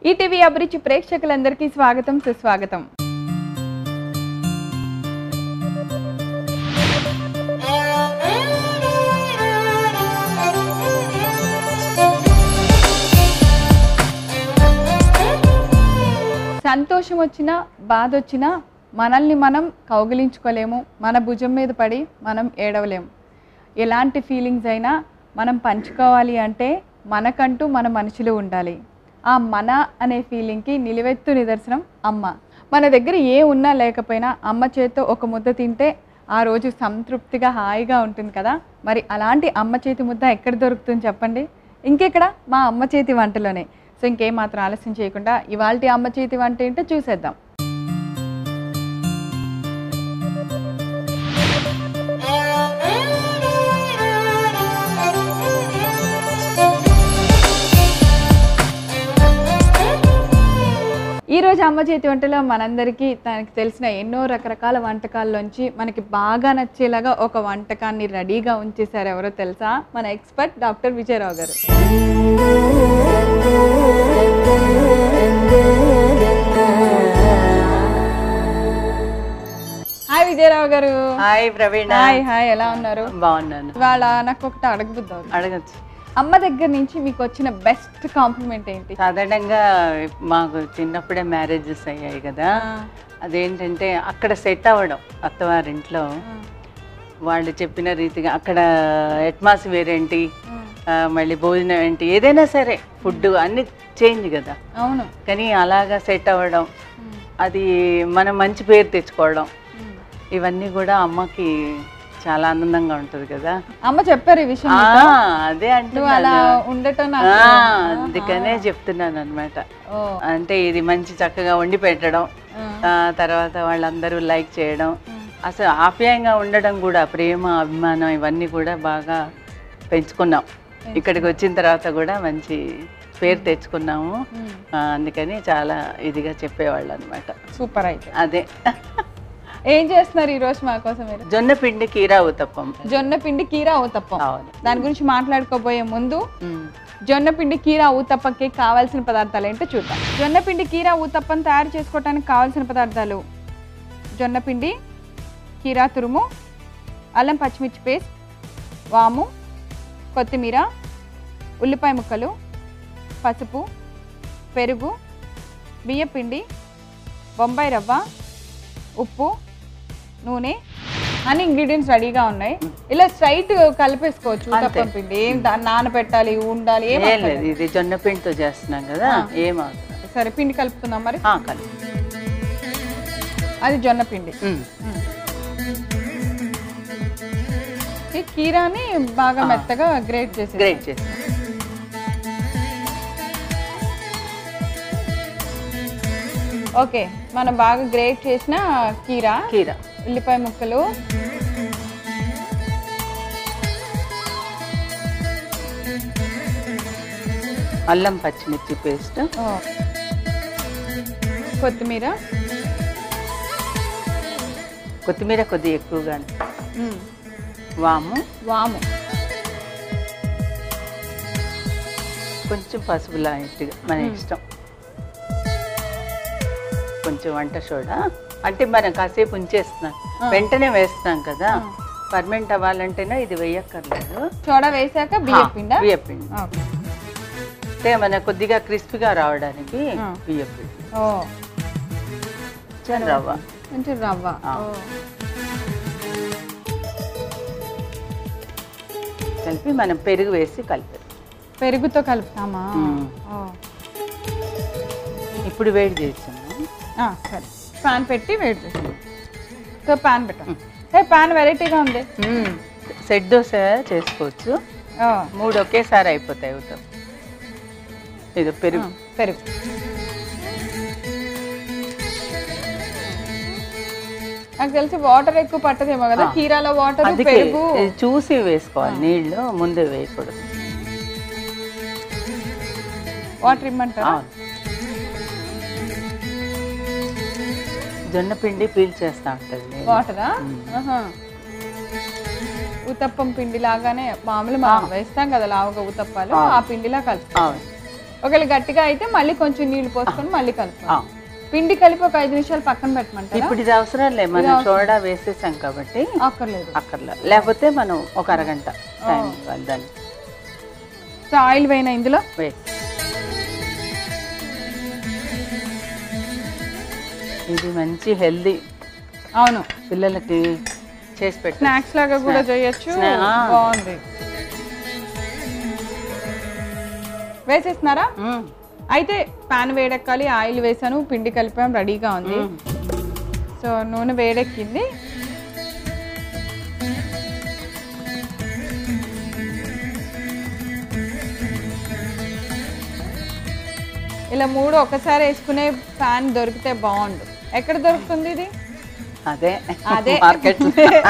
ETV అభిరుచి ప్రేక్షకులందరికీ స్వాగతం సుస్వాగతం సంతోషం వచ్చినా బాధ వచ్చినా మనల్ని మనం కౌగిలించుకోలేము మన భుజం మీద పడి మనం ఏడవలేము ఎలాంటి ఫీలింగ్స్ అయినా మనం పంచుకోవాలి అంటే మనకంటూ మన మనుషులు ఉండాలి ఆ మన అనే ఫీలింగ్కి నిలువెత్తు నిదర్శనం అమ్మ మన దగ్గర ఏ ఉన్నా లేకపోయినా అమ్మ చేత్తో ఒక ముద్ద తింటే ఆ రోజు సంతృప్తిగా హాయిగా ఉంటుంది కదా మరి అలాంటి అమ్మ చేతి ముద్ద ఎక్కడ దొరుకుతుంది చెప్పండి ఇంకెక్కడ మా అమ్మ చేతి వంటలోనే సో ఇంకేం మాత్రం ఆలస్యం చేయకుండా ఇవాళ అమ్మ చేతి వంట ఏంటో చూసేద్దాం ఈ రోజు అమ్మ చేతి వంటలో మనందరికీ తనకి తెలిసిన ఎన్నో రకరకాల వంటకాల్లోంచి మనకి బాగా నచ్చేలాగా ఒక వంటకాన్ని రెడీగా ఉంచేశారు ఎవరో తెలుసా మన ఎక్స్పర్ట్ డాక్టర్ విజయరావు గారు హాయ్ విజయరావు గారు హాయ్ ప్రవీణ హాయ్ హాయ్ ఎలా ఉన్నారు బాగున్నాను ఇవాళ నాకు ఒకటి అడగబుద్ది అవుతుంది. అడగచ్చు అమ్మ దగ్గర నుంచి మీకు వచ్చిన బెస్ట్ కాంప్లిమెంట్ ఏంటి సాధారణంగా మాకు చిన్నప్పుడే మ్యారేజెస్ అయ్యాయి కదా అదేంటంటే అక్కడ సెట్ అవ్వడం అత్తవారింట్లో వాళ్ళు చెప్పిన రీతిగా అక్కడ అట్మాస్ఫియర్ ఏంటి ఆ, మళ్ళీ భోజనం ఏంటి ఏదైనా సరే ఫుడ్ అన్ని చేంజ్ కదా అవును కానీ అలాగా సెట్ అవ్వడం అది మనం మంచి పేరు తెచ్చుకోవడం ఇవన్నీ కూడా అమ్మకి చాలా ఆనందంగా ఉంటుంది కదా అమ్మ చెప్పారు ఈ విషయం ఆ, నీతో? అదే నువ్వు అలా అంటున్నాను ఉండటం ఆ, నాకు అందుకనే చెప్తున్నాను అనమాట ఓ అంటే ఇది మంచి చక్కగా వండి పెట్టడం ఆ. ఆ, తర్వాత వాళ్ళందరూ లైక్ చేయడం అసలు ఆప్యాయంగా ఉండడం కూడా ప్రేమ అభిమానం ఇవన్నీ కూడా బాగా పెంచుకున్నాం ఇక్కడికి వచ్చిన తర్వాత కూడా మంచి పేరు తెచ్చుకున్నాము మ్మ్. ఆ, అందుకని చాలా ఇదిగా చెప్పేవాళ్ళు అనమాట సూపర్ అయితే అదే ఏం చేస్తున్నారు ఈ రోజు మా కోసం మీరు జొన్న పిండి కీరా ఉతప్పం జొన్న పిండి కీరా ఊతప్పం అవును దాని గురించి మాట్లాడుకోబోయే ముందు మ్మ్. జొన్న పిండి కీరా ఊతప్పంకి కావాల్సిన పదార్థాలు ఏంటో చూద్దాం జొన్న పిండి కీరా ఊతప్పం తయారు చేసుకోవడానికి కావాల్సిన పదార్థాలు జొన్న పిండి కీరా తురుము అల్లం పచ్చిమిర్చి పేస్ట్ వాము కొత్తిమీర ఉల్లిపాయ ముక్కలు పసుపు పెరుగు బియ్యపిండి బొంబాయి రవ్వ ఉప్పు నూనె అన్ని ఇంగ్రీడియంట్స్ రెడీగా ఉన్నాయి ఇలా స్ట్రైట్ కలిపేసుకోవచ్చు ఊతప్పం పిండి ఏం దా- నానబెట్టాలి ఉండాలి ఏం ఏం లేదు ఇది జొన్న పిండితో చేస్తున్నాం కదా ఏమవుతుంది సరే పిండి కలుపుకుందాం మరి కలిపి అది జొన్న పిండి మ్మ్. ఈ కీరాని బాగా మెత్తగా గ్రేట్ చేసి గ్రేట్ చేసి ఓకే మనం బాగా గ్రేట్ చేసిన కీరా కీర ఉల్లిపాయ ముక్కలు అల్లం పచ్చిమిర్చి పేస్ట్ ఓ. కొత్తిమీర కొత్తిమీర కొద్దిగా ఎక్కువగా మ్, వాము వాము కొంచెం పసుపు లైట్గా మన ఇష్టం కొంచెం వంట సోడా అంటే మనం కాసేపు ఉంచేస్తున్నాం వెంటనే వేస్తున్నాం కదా పర్మనెంట్ అవ్వాలంటేనే ఇది వేయక్కర్లేదు సోడా వేసాక బియ్య పిండి బియ్యపిండి అంటే మన కొద్దిగా క్రిస్పీగా రావడానికి ఆ. బియ్యపిండి ఓ కొంచెం రవ్వ కొంచెం రవ్వ ఆ. ఓ. కలిపి మనం పెరుగు వేసి కలిపి పెరుగుతో కలుపుతామా మ్. ఓ. ఇప్పుడు వేడి చేసాము ఆ, సరే పాన్ పెట్టి వేడి చేస్తాం సో పాన్ పెట్టాం ఏ పాన్ వెరైటీగా ఉంది సెట్ దోశ చేసుకోవచ్చు ఓ, మూడు ఒకేసారి అయిపోతాయి అవుతాం ఇది ఆ, పెరుగు పెరుగు నాకు తెలిసి వాటర్ ఎక్కువ పట్టదేమో కదా ఆ. కీరాలో వాటర్ అందుకే పెరుగు ఇది చూసి వేసుకోవాలి నీళ్ళు ముందే వేయకూడదు వాటర్ ఇమ్మంటారా అవును. జొన్న పిండి పీల్చేస్తా ఉంటుంది నీళ్ళు. వాటరా ఆహా. ఉతప్పం పిండి లాగానే మామూలు మనం వేస్తాం కదా లావుగా ఉతప్పాలు ఆ పిండిలా కలుపుతాం అవును ఒకవేళ గట్టిగా అయితే మళ్ళీ కొంచెం నీళ్లు పోసుకొని మళ్ళీ ఆ. కలుపుకోవాలి పిండి కలిపి ఒక ఐదు నిమిషాలు పక్కన పెట్టమంటారా ఇప్పుడు ఇది అవసరం లేదు మనం సోడా వేసేసాం కాబట్టి అక్కర్లేదు అక్కర్లే లేకపోతే మనం ఒక అరగంట టైం ఇవ్వాలి దాన్ని సో ఆయిల్ వేయిన ఇందులో వేయి ఇది మంచి హెల్దీ అవును పిల్లలకి చేసి పెట్టు స్నాక్స్ లాగా కూడా చేయొచ్చు Sna- ఆ. బాగుంది వేసేస్తున్నారా మ్మ్. అయితే పాన్ వేడెక్కాలి ఆయిల్ వేసాను పిండి కలిపాం రెడీగా ఉంది మ్మ్. సో నూనె వేడెక్కింది ఇలా మూడు ఒకసారి వేసుకునే పాన్ దొరికితే బాగుండు ఎక్కడ దొరుకుతుంది ఇది అదే అదే. మార్కెట్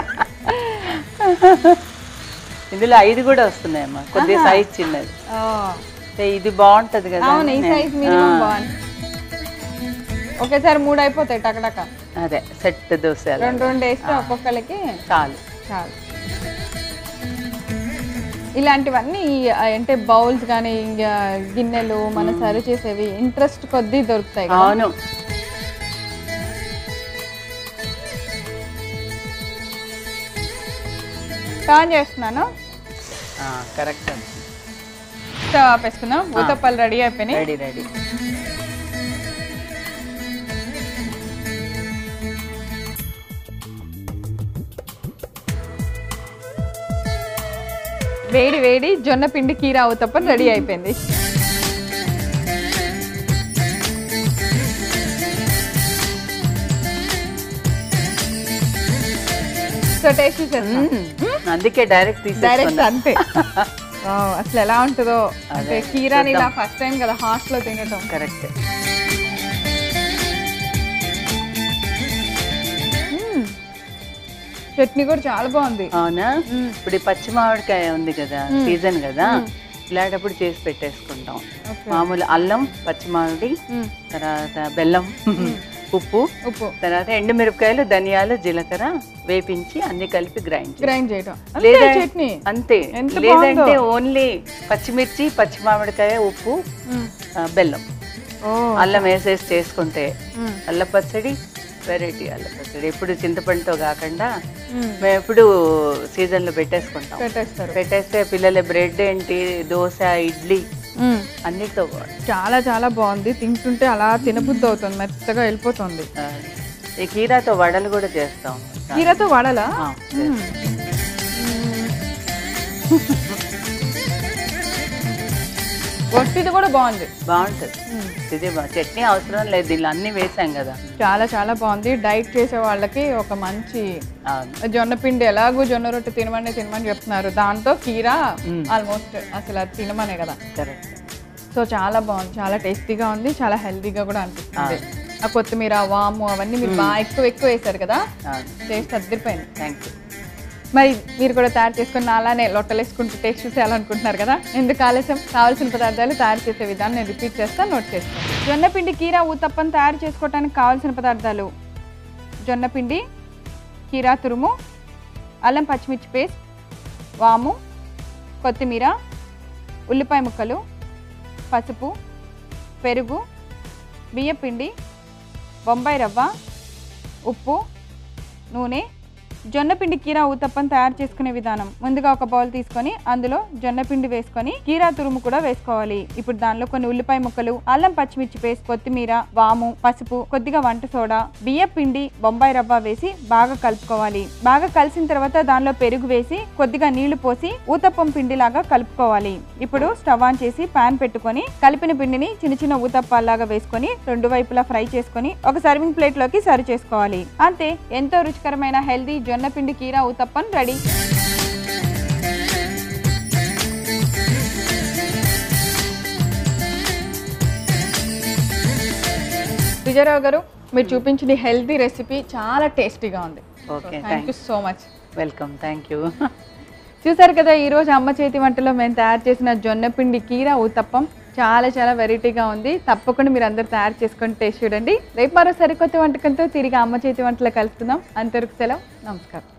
ఇందులో ఐదు కూడా వస్తున్నాయమ్మా కొద్దిగా సైజ్ చిన్నది ఓ, అంటే ఇది బాగుంటది కదా అవును ఈ నేను- సైజ్ మినిమం ఆ, బాగుంది ఒకేసారి మూడు అయిపోతాయి టకటక అదే సెట్ దోశ అలా. రెండు రెండు వేస్తే ఒక్కొక్కరికి చాలు చాలు ఇలాంటివన్నీ ఈ- అంటే బౌల్స్ కానీ ఇంకా గిన్నెలు మనం సర్వ్ చేసేవి ఇంట్రెస్ట్ కొద్దీ దొరుకుతాయి కదా అవును టర్న్ చేస్తున్నాను కరెక్ట్ స్టవ్ ఆపేసుకుందాం ఊతప్పలు రెడీ అయిపోయినాయి రెడీ రెడీ వేడి వేడి జొన్న పిండి కీరా ఊతప్పం రెడీ అయిపోయింది సో టేస్ట్ చేస్తాం అందుకే డైరెక్ట్ డైరెక్ట్ తీసేసుకున్నా అంతే వావ్, అసలు ఎలా ఉంటుందో అంటే అదే, కీరాని ఇలా చూద్దాం. ఫస్ట్ టైం కదా హాస్టల్ లో తినటం కరెక్ట్ మ్మ్. చట్నీ కూడా చాలా బాగుంది అవునా మ్మ్. ఇప్పుడు ఈ పచ్చి మామిడికాయ ఉంది కదా సీజన్ కదా ఇలాంటప్పుడు చేసి పెట్టేసుకుంటాం ఓకే. మామూలు అల్లం పచ్చి మామిడి మ్మ్. తర్వాత బెల్లం ఉప్పు ఉప్పు తర్వాత ఎండుమిరపకాయలు ధనియాలు జీలకర్ర వేపించి అన్ని కలిపి గ్రైండ్ చేయాలి. గ్రైండ్ చేయటం అంతే లేదా చట్నీ అంతే ఎంత లేదంటే బాగుందో. ఓన్లీ పచ్చిమిర్చి పచ్చి మామిడికాయ ఉప్పు మ్మ్. ఆ, బెల్లం ఓ అల్లం వేసేసి చేసుకుంటే మ్మ్. అల్ల పచ్చడి వెరైటీ అల్ల పచ్చడి ఎప్పుడు చింతపండుతో కాకుండా మ్మ్. మేము ఎప్పుడు సీజన్లో పెట్టేసుకుంటాం పెట్టేస్తారు పెట్టేస్తే పిల్లల బ్రెడ్ ఏంటి దోశ ఇడ్లీ మ్మ్. అన్నిటితో కూడా. చాలా చాలా బాగుంది తింటుంటే అలా తినబుద్ధి అవుతుంది మెత్తగా వెళ్ళిపోతుంది ఆ, ఈ కీరాతో వడలు కూడా చేస్తాం కీరతో వాడాలా ఆ, మ్మ్. ఒట్టిది కూడా బాగుంది బాగుంటుంది మ్మ్. ఇది బా- చట్నీ అవసరం లేదు దీనిలో అన్ని వేసాం కదా చాలా చాలా బాగుంది డైట్ చేసే వాళ్ళకి ఒక మంచి అవును జొన్న పిండి ఎలాగో జొన్న రొట్టె తినమని తినమని చెప్తున్నారు దాంతో కీరా మ్మ్. ఆల్మోస్ట్ అసలు అది తినమనే కదా కరెక్ట్ సో చాలా బాగుంది చాలా టేస్టీగా ఉంది చాలా హెల్తీగా కూడా అనిపిస్తుంది ఆ కొత్తిమీర వాము అవన్నీ మీరు బాగా ఎక్కువ ఎక్కువ వేశారు కదా అవును టేస్ట్ అద్దరిపోయింది థ్యాంక్ యూ మరి మీరు కూడా తయారు చేసుకుని అలానే లొట్టలేసుకుంటూ టేస్ట్ చూసేయాలనుకుంటున్నారు కదా ఎందుకు ఆలస్యం కావాల్సిన పదార్థాలు తయారు చేసే విధానం నేను రిపీట్ చేస్తాను నోట్ చేసుకోండి జొన్నపిండి కీరా ఊతప్పం తయారు చేసుకోవడానికి కావాల్సిన పదార్థాలు జొన్నపిండి కీరా తురుము అల్లం పచ్చిమిర్చి పేస్ట్ వాము కొత్తిమీర ఉల్లిపాయ ముక్కలు పసుపు పెరుగు బియ్యపిండి బొంబాయి రవ్వ ఉప్పు నూనె జొన్నపిండి కీరా ఊతప్పం తయారు చేసుకునే విధానం ముందుగా ఒక బౌల్ తీసుకొని అందులో జొన్నపిండి వేసుకొని కీరా తురుము కూడా వేసుకోవాలి ఇప్పుడు దానిలో కొన్ని ఉల్లిపాయ ముక్కలు అల్లం పచ్చిమిర్చి పేస్ట్ కొత్తిమీర వాము పసుపు కొద్దిగా వంట సోడా బియ్య పిండి బొంబాయి రవ్వ వేసి బాగా కలుపుకోవాలి బాగా కలిసిన తర్వాత దానిలో పెరుగు వేసి కొద్దిగా నీళ్లు పోసి ఊతప్పం పిండిలాగా కలుపుకోవాలి ఇప్పుడు స్టవ్ ఆన్ చేసి పాన్ పెట్టుకొని కలిపిన పిండిని చిన్న చిన్న ఊతప్పాల్లాగా వేసుకొని రెండు వైపులా ఫ్రై చేసుకొని ఒక సర్వింగ్ ప్లేట్ లోకి సర్వ్ చేసుకోవాలి అంతే ఎంతో రుచికరమైన హెల్దీ జొన్న పిండి కీరా ఊతప్పం రెడీ విజయరావు గారు మీరు చూపించిన హెల్దీ రెసిపీ చాలా టేస్టీగా ఉంది okay thank you so much welcome thank you చూసారు కదా ఈ రోజు అమ్మ చేతి వంటలో మేము తయారు చేసిన జొన్నపిండి కీర ఊతప్పం చాలా చాలా వెరైటీగా ఉంది తప్పకుండా మీరు అందరు తయారు చేసుకొని టేస్ట్ చూడండి రేపు మరో సరికొత్త వంటకంతో తిరిగి అమ్మ చేతి వంటలో కలుసుకుందాం అంతవరకు సెలవు నమస్కారం